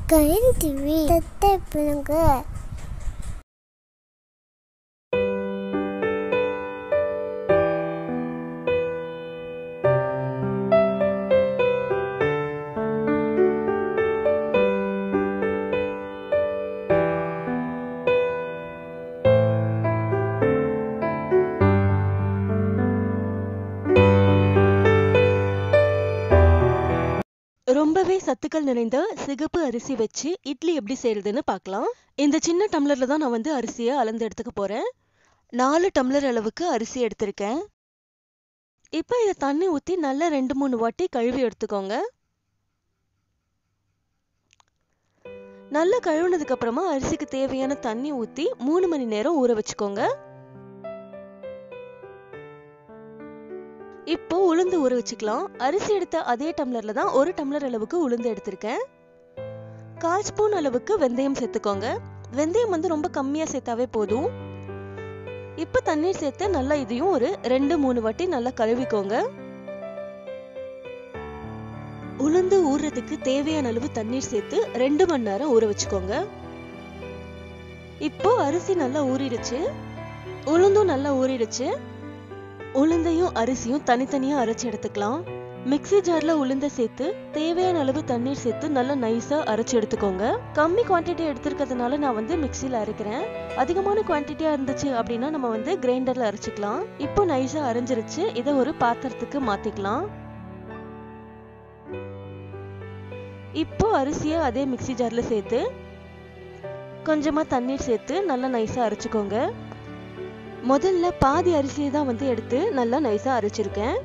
Gayan TV தத்தை பண்ணுங்க ரொம்பவே சத்துக்கள் நிறைந்த சிகப்பு அரிசி வச்சு இட்லி எப்படி செய்யறதுன்னு பார்க்கலாம் இந்த சின்ன டம்ளர்ல தான் நான் வந்து அரிசியை அளந்து எடுத்துக்க போறேன் நாலு டம்ளர் அளவுக்கு அரிசி எடுத்திருக்கேன் இப்போ இதை தண்ணி ஊற்றி நல்லா ரெண்டு மூணு வாட்டி கழுவி எடுத்துக்கோங்க நல்லா கழுவுனதுக்கு அப்புறமா அரிசிக்கு தேவையான தண்ணி ஊற்றி மூணு மணி நேரம் ஊற வச்சுக்கோங்க இப்போ உளுந்து ஊற வச்சுக்கலாம் அரிசி எடுத்த அதே டம்ளர்ல தான் ஒரு டம்ளர் அளவுக்கு உளுந்து எடுத்திருக்கேன் கால் ஸ்பூன் அளவுக்கு வெந்தயம் சேர்த்துக்கோங்க வெந்தயம் வந்து ரொம்ப கம்மியா சேர்த்தாவே போதும் இப்போ தண்ணீர் சேர்த்து நல்லா இதையும் ஒரு ரெண்டு மூணு வாட்டி நல்லா கழுவிக்கோங்க உளுந்து ஊறுறதுக்கு தேவையான அளவு தண்ணீர் சேர்த்து ரெண்டு மணி நேரம் ஊற வச்சுக்கோங்க இப்போ அரிசி நல்லா ஊறிடுச்சு உளுந்தும் நல்லா ஊறிடுச்சு உளுந்தையும் அரிசியும் தனித்தனியா அரைச்சு எடுத்துக்கலாம் மிக்ஸி ஜார்ல உளுந்த சேர்த்து தேவையான அளவு தண்ணீர் சேர்த்து நல்லா நைஸா அரைச்சு எடுத்துக்கோங்க கம்மி குவான்டிட்டி எடுத்திருக்கிறதுனால நான் வந்து மிக்ஸில அரைக்கிறேன் அதிகமான குவான்டிட்டியா இருந்துச்சு அப்படின்னா நம்ம வந்து கிரைண்டர்ல அரைச்சிக்கலாம் இப்போ நைஸா அரைஞ்சிருச்சு இதை ஒரு பாத்திரத்துக்கு மாத்திக்கலாம் இப்போ அரிசியை அதே மிக்ஸி ஜார்ல சேர்த்து கொஞ்சமா தண்ணீர் சேர்த்து நல்லா நைஸா அரைச்சுக்கோங்க முதல்ல பாதி அரிசியை தான் வந்து எடுத்து நல்லா நைஸா அரைச்சிருக்கேன்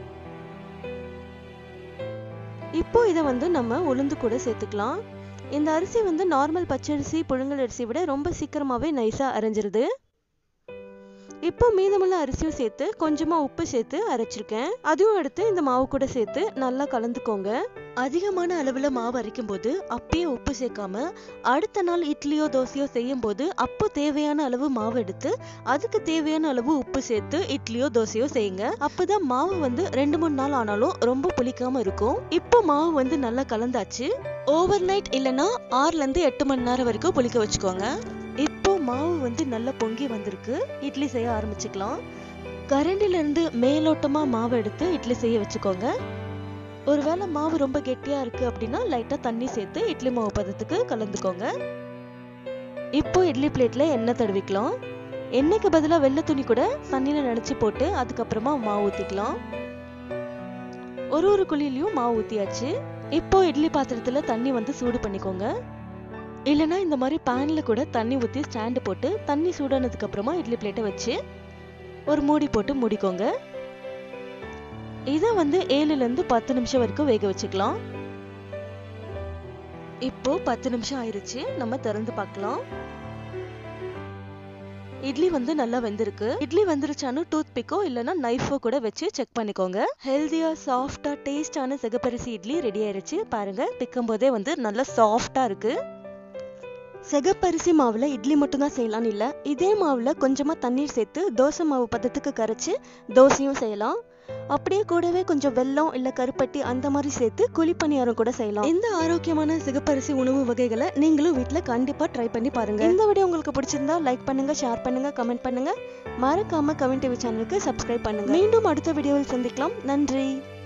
இப்போ இதை வந்து நம்ம உளுந்து கூட சேர்த்துக்கலாம் இந்த அரிசி வந்து நார்மல் பச்சரிசி புழுங்கல் அரிசி விட ரொம்ப சீக்கிரமாவே நைஸா அரைஞ்சிருது இப்போ மீதமுள்ள அரிசியும் சேர்த்து கொஞ்சமா உப்பு சேர்த்து அரைச்சிருக்கேன் அதுவும் எடுத்து இந்த மாவு கூட சேர்த்து நல்லா கலந்துக்கோங்க அதிகமான அளவுல மாவு அரைக்கும் போது அப்பயே உப்பு சேர்க்காம அடுத்த நாள் இட்லியோ தோசையோ செய்யும் போது அப்போ தேவையான அளவு மாவு எடுத்து அதுக்கு தேவையான அளவு உப்பு சேர்த்து இட்லியோ தோசையோ செய்யுங்க அப்பதான் மாவு வந்து ரெண்டு மூணு நாள் ஆனாலும் ரொம்ப புளிக்காம இருக்கும் இப்போ மாவு வந்து நல்லா கலந்தாச்சு ஓவர் நைட் இல்லைன்னா ஆறுல இருந்து எட்டு மணி நேரம் வரைக்கும் புளிக்க வச்சுக்கோங்க இப்போ மாவு வந்து நல்லா பொங்கி வந்திருக்கு இட்லி செய்ய ஆரம்பிச்சுக்கலாம் கரண்டில இருந்து மேலோட்டமா மாவு எடுத்து இட்லி செய்ய வச்சுக்கோங்க ஒருவேளை மாவு ரொம்ப கெட்டியா இருக்கு அப்படின்னா லைட்டா தண்ணி சேர்த்து இட்லி மாவு பதத்துக்கு கலந்துக்கோங்க இப்போ இட்லி பிளேட்ல எண்ணெய் தடவிக்கலாம் எண்ணெய்க்கு பதிலாக வெள்ளை துணி கூட தண்ணியில நனைச்சு போட்டு அதுக்கப்புறமா மாவு ஊத்திக்கலாம் ஒரு ஒரு குழியிலையும் மாவு ஊத்தியாச்சு இப்போ இட்லி பாத்திரத்துல தண்ணி வந்து சூடு பண்ணிக்கோங்க இல்லைன்னா இந்த மாதிரி பேன்ல கூட தண்ணி ஊற்றி ஸ்டாண்டு போட்டு தண்ணி சூடானதுக்கு அப்புறமா இட்லி பிளேட்டை வச்சு ஒரு மூடி போட்டு மூடிக்கோங்க இதை வந்து ஏழுல இருந்து பத்து நிமிஷம் வரைக்கும் வேக வச்சுக்கலாம் இப்போ பத்து நிமிஷம் ஆயிருச்சு நம்ம திறந்து பார்க்கலாம் இட்லி வந்து நல்லா வெந்திருக்கு இட்லி வெந்துருச்சானு டூத் பிக்கோ இல்லைன்னா நைஃபோ கூட வச்சு செக் பண்ணிக்கோங்க ஹெல்தியா சாஃப்டா டேஸ்டான சிகப்பரிசி இட்லி ரெடி ஆயிருச்சு பாருங்க பிக்கும் போதே வந்து நல்லா சாஃப்டா இருக்கு செகப்பரிசி மாவுல இட்லி மட்டும் தான் செய்யலாம்னு இல்ல இதே மாவுல கொஞ்சமா தண்ணீர் சேர்த்து தோசை மாவு பதத்துக்கு கரைச்சு தோசையும் செய்யலாம் அப்படியே கூடவே கொஞ்சம் வெல்லம் இல்ல கருப்பட்டி அந்த மாதிரி சேர்த்து குழிப்பணியாரம் கூட செய்யலாம் இந்த ஆரோக்கியமான சிகப்பரிசி உணவு வகைகளை நீங்களும் வீட்ல கண்டிப்பா ட்ரை பண்ணி பாருங்க இந்த வீடியோ உங்களுக்கு பிடிச்சிருந்தா லைக் பண்ணுங்க ஷேர் பண்ணுங்க கமெண்ட் பண்ணுங்க மறக்காம கமெண்ட் டிவி சேனலுக்கு சப்ஸ்கிரைப் பண்ணுங்க மீண்டும் அடுத்த வீடியோவில் சந்திக்கலாம் நன்றி